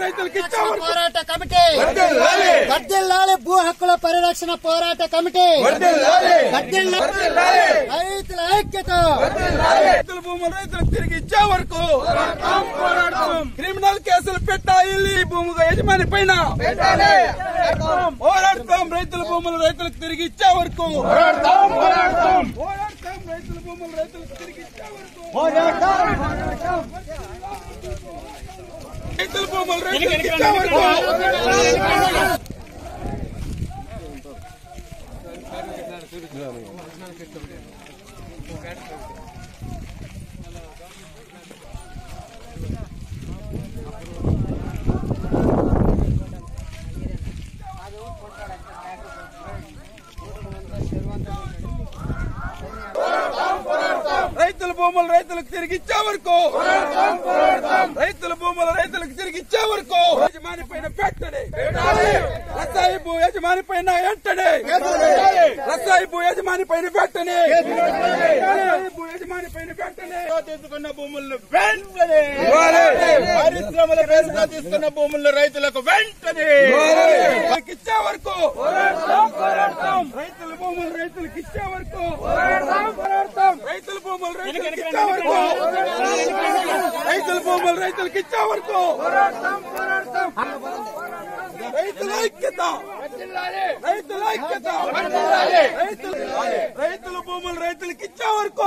రైతులకు ఇచ్చే వరకు పోరాట కమిటీ వర్ధిల్లాలి. వర్ధిల్లాలి భూ హక్కుల పరిరక్షణ పోరాట కమిటీ వర్ధిల్లాలి. వర్ధిల్లాలి. రైతుల ఐక్యత రైతుల భూములు రైతులకు తిరిగి ఇచ్చే వరకు క్రిమినల్ కేసులు పెట్టాలి ఈ భూమి యజమాని పైన పోరాడతాం రైతుల భూములు రైతులకు తిరిగి ఇచ్చే వరకు పోరాడతాం రైతుల భూములు రైతులకు తిరిగి ఇచ్చే వరకు రైతుల భూములు రైతులకు ఇచ్చే వరకు రైతుల భూములు రైతులకు తిరిగి ఇచ్చే వరకు రైతుల భూములు రైతులకు తిరిగి ఇచ్చే వరకు యజమాని పైన పెట్టండి రసాయి భూ యజమాని పైన వెంటనే రసాయి భూ యజమాని పైన పెట్టండి రసాయి భూ యజమాని పైన పెట్టండి తీసుకున్న భూములను వెంటనే పరిశ్రమల పేరుగా తీసుకున్న భూములను రైతులకు వెంటనే వాళ్ళకి ఇచ్చే వరకు రైతుల భూములు రైతులకు ఇచ్చే వరకు రైతుల భూములు రైతులకు ఇచ్చే వరకు రైతుల భూములు రైతులకు ఇచ్చే వరకు రైతుల ఐక్యత రైతుల ఐక్యత రైతుల రైతుల భూములు రైతులకు ఇచ్చే వరకు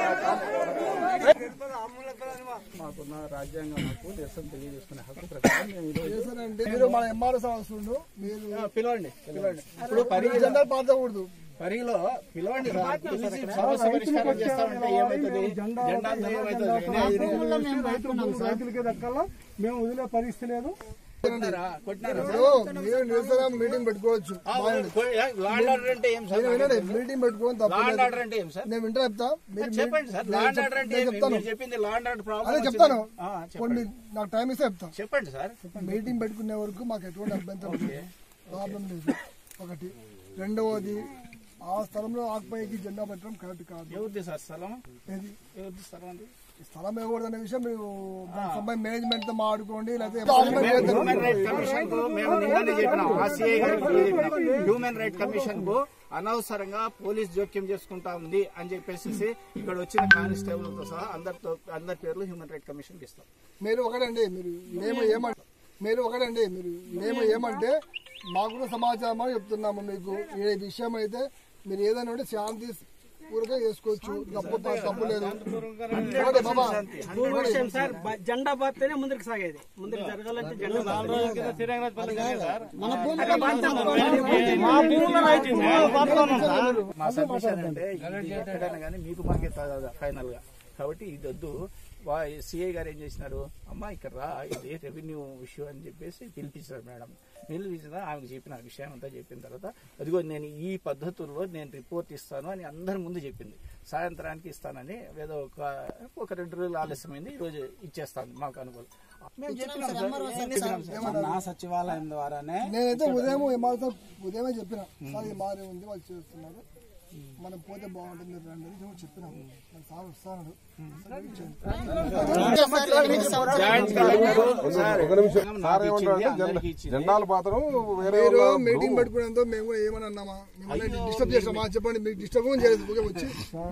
మాకున్న రాజ్యాంగం హక్కు దేశం తెలియజేసుకునే హక్కు ప్రకారం మేము ఈరోజు మీరు మన ఎంఆర్ఎస్ అవసరం మీరు పిలవండి పిలవండి ఇప్పుడు పరిగి జెండాలు పాతకూడదు పరిగిలో పిలవండి సార్. పిలిచి సమస్య పరిష్కారం చేస్తామంటే ఏమవుతుంది జెండాలతో ఏమవుతుంది రైతులకే దక్కాలా మేము వదిలే పరిస్థితి లేదు కొట్టినారా కొట్టినారా ఇప్పుడు మీరు నిరసన మీటింగ్ పెట్టుకోవచ్చు లాండ్ ఆర్డర్ అంటే ఏం సార్ మీరు వినండి మీటింగ్ పెట్టుకోని లాండ్ తప్పలేదు ఆర్డర్ అంటే ఏం సార్ నేను వింటా చెప్తా మీరు చెప్పండి సార్ నేను లాండ్ చెప్- ఆర్డర్ అంటే నేను ఏమి? చెప్తాను మీరు చెప్పింది లాండ్ ఆర్డర్ అదే ప్రాబ్లం చెప్తాను ఆ, కొన్ని చెప్పండి నాకు టైం ఇస్తే చెప్తా చెప్పండి సార్ మీటింగ్ పెట్టుకునే వరకు మాకు ఎటువంటి అభ్యంతరం లేదు ప్రాబ్లం లేదు ఒకటి రెండవది ఆ స్థలంలో ఆకుపైకి జెండా పెట్టడం కరెక్ట్ కాదు ఎవరిది సార్ స్థలం ఏది ఎవరిది స్థలం అది ఈ స్థలం ఇవ్వకూడదు అనే విషయం మీరు దానికి సంబంధించి మేనేజ్మెంట్ తో మాట్లాడుకోండి హ్యూమన్ రైట్ లేకపోతే కమిషన్ కు మేము నిన్ననే చెప్పినాం ఆర్సీఐ గారికి కూడా చెప్పినాం హ్యూమన్ రైట్ కమిషన్ కు అనవసరంగా పోలీస్ జోక్యం చేసుకుంటా ఉంది అని చెప్పేసి ఇక్కడ వచ్చిన కానిస్టేబుల్ తో సహా అందరితో అందరి పేర్లు హ్యూమన్ రైట్ కమిషన్ కి ఇస్తాం మీరు ఒకటండి మీరు మేము ఏమంటే మీరు ఒకటండి మీరు మేము ఏమంటే మాకు కూడా సమాచారం అని చెప్తున్నాము మీకు ఈ విషయం అయితే మీరు ఏదైనా ఉంటే శాంతి పూర్వకంగా చేసుకోవచ్చు తప్పు తప్పు లేదు ఒకటే బాబా విషయం సార్ బ- జెండా బాత్తేనే ముందుకు సాగేది ముందుకు జరగాలంటే జెండా మా సబ్మిషన్ అంటే ఇది ఎక్కడైనా కానీ మీకు మాకే ఫైనల్ గా కాబట్టి ఇది వద్దు సిఐ గారు ఏం చేసినారు అమ్మా ఇక్కడ రా ఇది రెవెన్యూ ఇష్యూ అని చెప్పేసి పిలిపించారు మేడం పిలిపించిన ఆమెకు చెప్పిన ఆ విషయం అంతా చెప్పిన తర్వాత అదిగో నేను ఈ పద్ధతుల్లో నేను రిపోర్ట్ ఇస్తాను అని అందరి ముందు చెప్పింది సాయంత్రానికి ఇస్తానని ఏదో ఒక ఒక రెండు రోజులు ఆలస్యమైంది ఈ రోజు ఇచ్చేస్తాను మాకు అనుకూలం మేము చెప్పినాం సార్. చెప్పినాం సార్. నా సచివాలయం ద్వారానే నేనైతే ఉదయం ఏమాత్రం ఉదయమే చెప్పిన సార్ ఈ మారే ఉంది వాళ్ళు చేస్తున్నారు మనం పోతే బాగుంటుంది మీరు రండి అని కూడా చెప్పినాము మన సార్ వస్తాడు జాయింట్ కలెక్టర్ సార్, నాకు ఇచ్చింది, అందరికీ ఇచ్చింది. జెండాల పాత్రం వేరే మీరు వాళ్ళ మీటింగ్ పెట్టుకునేందుకు మేము కూడా ఏమని అన్నామా మిమ్మల్ని డిస్టర్బ్ చేసామా చెప్పండి మీకు డిస్టర్బ్ చేయలేదు ఊరికే వచ్చి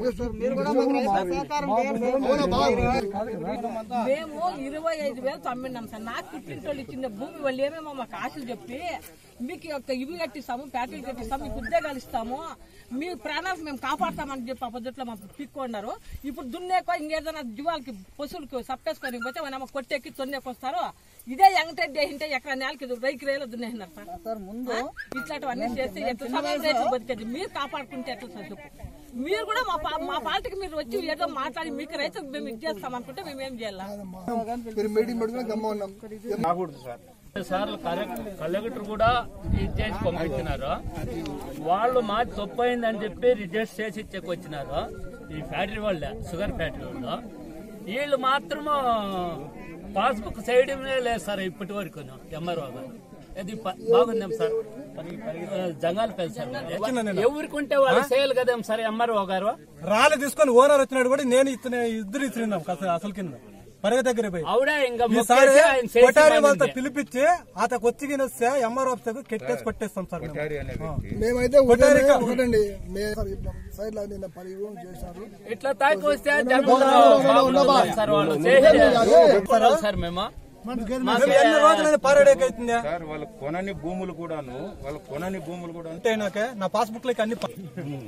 అవునా బాగా మేము ఇరవై ఐదు వేలు తమ్మినాం సార్ నాకు పుట్టింటోళ్ళు ఇచ్చిన భూమి వాళ్ళు ఏమేమో మాకు ఆశలు చెప్పి మీకు ఒక ఇవి కట్టిస్తాము ప్యాకేజ్ కట్టిస్తాము మీకు ఉద్యోగాలు ఇస్తాము మీ ప్రాణాలు మేము కాపాడతామని చెప్పి అబద్ధట్లో మాకు పిక్కున్నారు ఇప్పుడు దున్నేకో ఇంకేదైనా జీవాలకి పశువులకి సప్పేసుకొని పోతే మన కొట్టెక్కి తొన్నేకొస్తారు ఇదే ఎంగటెడ్ చేసింటే ఎక్కడ నేలకి రైకి రేలో దున్నేసినారు సార్ సార్ ముందు ఆ? ఇట్లాంటివన్నీ చేస్తే ఎట్లా సమాజం రైతులు బతికేది మీరు కాపాడుకుంటే ఎట్లా సార్ చెప్పు మీరు కూడా మా పా- మా పార్టీకి మీరు వచ్చి ఏదో మాట్లాడి మీకు రైతుకు మేము ఇది చేస్తాం అనుకుంటే మేము ఏం చేయాలి మీరు మీటింగ్ పెట్టుకుని గమ్మ ఉన్నాం రాకూడదు సార్ సార్లు కలెక్టర్ కలెక్టర్ కూడా ఇది చేసి పంపించినారు వాళ్ళు మా తప్పు అయిందని చెప్పి రిజెక్ట్ చేసి ఇచ్చేకి వచ్చినారు ఈ ఫ్యాక్టరీ వాళ్ళే షుగర్ ఫ్యాక్టరీ వాళ్ళు వీళ్ళు మాత్రము పాస్బుక్ సైడ్ లేదు సార్ ఇప్పటి వరకు ఎంఆర్ఓ గారు అది ప- బాగుందేం సార్ జంగాలు పెళ్లి సార్ మాది. ఎవరికి ఉంటే వాళ్ళు చేయాలి కదేం సార్ ఎంఆర్ఓ గారు రాళ్ళు తీసుకొని ఓనర్ వచ్చినాడు కూడా నేను ఇతనే ఇద్దరు ఇస్తున్నాం అసలు కింద పరిగె దగ్గర పోయి ఆవిడ ఇంకా ఈసారి మొక్కేసి ఆయన చేసి కొటారి వాళ్ళతో మానింది. పిలిపించి అతకు వచ్చి వస్తే ఎంఆర్ ఆఫీస్ కెట్టేసి కొట్టేస్తాం సార్ మేము. ఆ. మేమైతే కొట్టారు ఉదయం ఇక. ఒకటండి మేము సైడ్ లో నిన్న పరిగణ చేశారు ఇట్లా తాకి వస్తే జనంలో బాగుంటుంది సార్ వాళ్ళు చేసేది సార్ మేము మేము ఎన్ని రోజులైనా పారాడేకి అవుతుంది సార్ వాళ్ళ కొనని భూములు కూడాను వాళ్ళ కొనని భూములు కూడా అంటే నాకే నా పాస్బుక్ లకి అన్ని ప-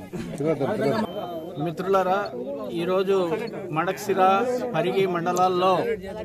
మిత్రులారా ఈరోజు మడక్సిర పరిగి మండలాల్లో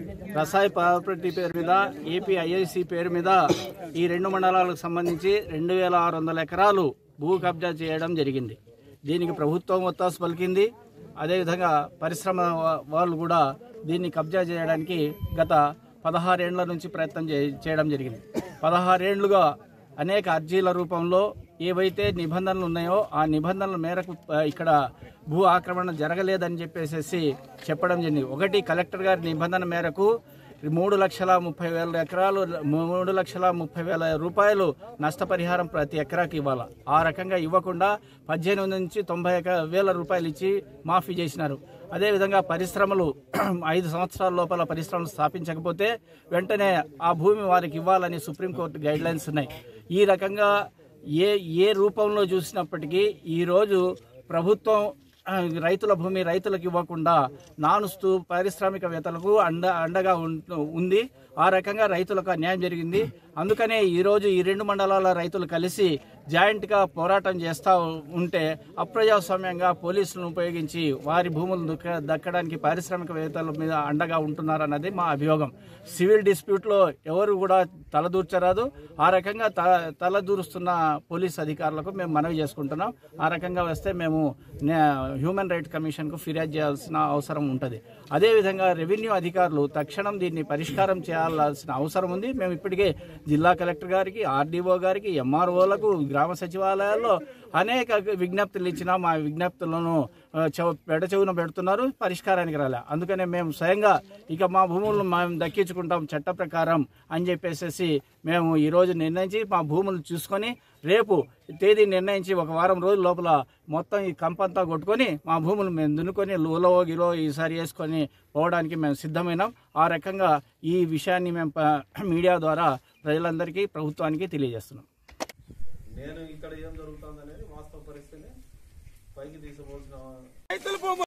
రసాయి ప్రాపర్టీ పేరు మీద ఏపీ ఐఐసి పేరు మీద ఈ రెండు మండలాలకు సంబంధించి రెండు వేల ఆరు వందల ఎకరాలు భూ కబ్జా చేయడం జరిగింది దీనికి ప్రభుత్వం ఒత్తాసు పలికింది అదేవిధంగా పరిశ్రమ వా- వాళ్ళు కూడా దీన్ని కబ్జా చేయడానికి గత పదహారేండ్ల నుంచి ప్రయత్నం చే- చేయడం జరిగింది పదహారేండ్లుగా అనేక అర్జీల రూపంలో ఏవైతే నిబంధనలు ఉన్నాయో ఆ నిబంధనల మేరకు ఆ, ఇక్కడ భూ ఆక్రమణ జరగలేదని చెప్పేసి చెప్పడం జరిగింది ఒకటి కలెక్టర్ గారి నిబంధన మేరకు మూడు లక్షల ముప్పై వేల ఎకరాలు మూడు లక్షల ముప్పై వేల రూపాయలు నష్టపరిహారం ప్రతి ఎకరాకి ఇవ్వాలి ఆ రకంగా ఇవ్వకుండా పద్దెనిమిది నుంచి తొంభై ఎక- వేల రూపాయలు ఇచ్చి మాఫీ చేసినారు అదేవిధంగా పరిశ్రమలు ఐదు సంవత్సరాల లోపల పరిశ్రమలు స్థాపించకపోతే వెంటనే ఆ భూమి వారికి ఇవ్వాలని సుప్రీంకోర్టు గైడ్ లైన్స్ ఉన్నాయి ఈ రకంగా ఏ ఏ రూపంలో చూసినప్పటికీ ఈరోజు ప్రభుత్వం ఆ, రైతుల భూమి రైతులకు ఇవ్వకుండా నానుస్తూ పారిశ్రామికవేత్తలకు అండ అండగా ఉంటు- ఉంది ఆ రకంగా రైతులకు అన్యాయం జరిగింది అందుకనే ఈరోజు ఈ రెండు మండలాల రైతులు కలిసి జాయింట్గా పోరాటం చేస్తూ ఉంటే అప్రజాస్వామ్యంగా పోలీసులను ఉపయోగించి వారి భూములు దక్క- దక్కడానికి పారిశ్రామికవేత్తల మీద అండగా ఉంటున్నారన్నది మా అభియోగం సివిల్ డిస్ప్యూట్లో ఎవరు కూడా తలదూర్చరాదు ఆ రకంగా త- తలదూరుస్తున్న పోలీస్ అధికారులకు మేము మనవి చేసుకుంటున్నాం ఆ రకంగా వస్తే మేము నే- హ్యూమన్ రైట్ కమిషన్కు ఫిర్యాదు చేయాల్సిన అవసరం ఉంటుంది అదేవిధంగా రెవెన్యూ అధికారులు తక్షణం దీన్ని పరిష్కారం చేయాల్సిన అవసరం ఉంది మేము ఇప్పటికే జిల్లా కలెక్టర్ గారికి ఆర్డీఓ గారికి ఎంఆర్ఓలకు గ్రామ సచివాలయాల్లో అనేక విజ్ఞప్తులు ఇచ్చినా మా విజ్ఞప్తులను ఆ, చెవ పెడ చెవున పెడుతున్నారు పరిష్కారానికి రాలే అందుకనే మేము స్వయంగా ఇక మా భూములను మేము దక్కించుకుంటాం చట్ట ప్రకారం అని చెప్పేసి మేము ఈ రోజు నిర్ణయించి మా భూములు చూసుకొని రేపు తేదీ నిర్ణయించి ఒక వారం రోజుల లోపల మొత్తం ఈ కంపంతా కొట్టుకొని మా భూములు మేము దున్నుకొని లూలో గిలో ఈసారి వేసుకొని పోవడానికి మేము సిద్ధమైనాం ఆ రకంగా ఈ విషయాన్ని మేము ప- మీడియా ద్వారా ప్రజలందరికీ ప్రభుత్వానికి తెలియజేస్తున్నాం రైతుల భూములు